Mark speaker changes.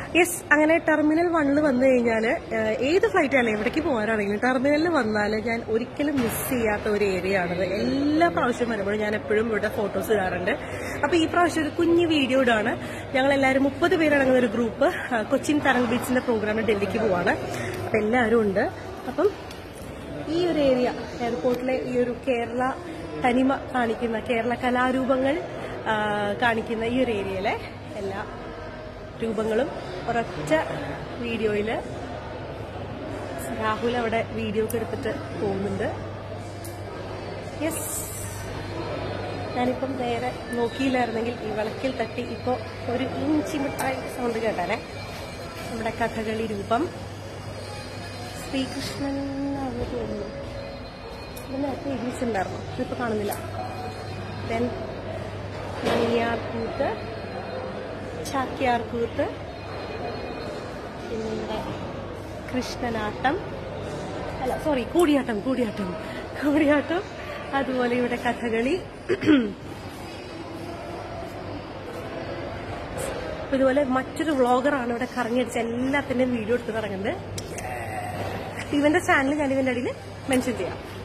Speaker 1: yes അങ്ങനെ terminal വണ്ണിൽ വന്നു കഴിഞ്ഞാൽ ഏത് ഫ്ലൈറ്റ് ആയാലും എവിടേക്ക് പോകാനാണെങ്കിലും ടെർമിനലിൽ വന്നാൽ ഞാൻ ഒരിക്കലും മിസ് ചെയ്യാത്ത ഒരു ഏരിയ ആണത് എല്ലാ പ്രാവശ്യം വരുമ്പോഴും ഞാൻ എപ്പോഴും ഇവിടെ ഫോട്ടോസ് ഇടാറുണ്ട് അപ്പൊ ഈ പ്രാവശ്യം ഒരു കുഞ്ഞു വീഡിയോ ഇടാണ് ഞങ്ങൾ എല്ലാവരും മുപ്പത് പേരടങ്ങുന്ന ഒരു ഗ്രൂപ്പ് ആ, കൊച്ചിൻ തരംഗ് ബീച്ചിന്റെ പ്രോഗ്രാമിന് ഡൽഹിക്ക് പോവാണ് അപ്പൊ എല്ലാവരും ഉണ്ട് അപ്പം ഈ ഒരു ഏരിയ എയർപോർട്ടിലെ ഈ ഒരു കേരള തനിമ കാണിക്കുന്ന കേരള കലാരൂപങ്ങൾ ആ, കാണിക്കുന്ന ഈ ഒരു ഏരിയയിലെ എല്ലാ രൂപങ്ങളും ഒരൊറ്റ വീഡിയോയിൽ രാഹുൽ അവിടെ വീഡിയോ ഒക്കെ എടുത്തിട്ട് പോകുന്നുണ്ട് യെസ് ഞാനിപ്പം നേരെ നോക്കിയില്ലായിരുന്നെങ്കിൽ ഈ വിളക്കിൽ തട്ടി ഇപ്പോൾ ഒരു ഇഞ്ചി മിഠായി സൗണ്ട് കേട്ടാലേ നമ്മുടെ കഥകളി രൂപം ശ്രീകൃഷ്ണൻ ആണെന്ന് തോന്നുന്നു ഇത് നേരത്തെ എഴുതിച്ചിട്ടുണ്ടായിരുന്നു ഇതിപ്പോൾ കാണുന്നില്ല ദെൻ മണിയാർകൂത്ത് ചാക്യാർകൂത്ത് പിന്നെ കൃഷ്ണനാട്ടം അല്ല സോറി കൂടിയാട്ടം കൂടിയാട്ടം കൂടിയാട്ടം അതുപോലെ ഇവിടെ കഥകളി അപ്പൊ ഇതുപോലെ മറ്റൊരു വ്ളോഗറാണ് ഇവിടെ കറങ്ങിയടിച്ച് എല്ലാത്തിന്റെയും വീഡിയോ എടുത്ത് ഇറങ്ങുന്നത് ഇവന്റെ ചാനൽ ഞാൻ ഇവന്റെ അടിയിൽ മെൻഷൻ ചെയ്യാം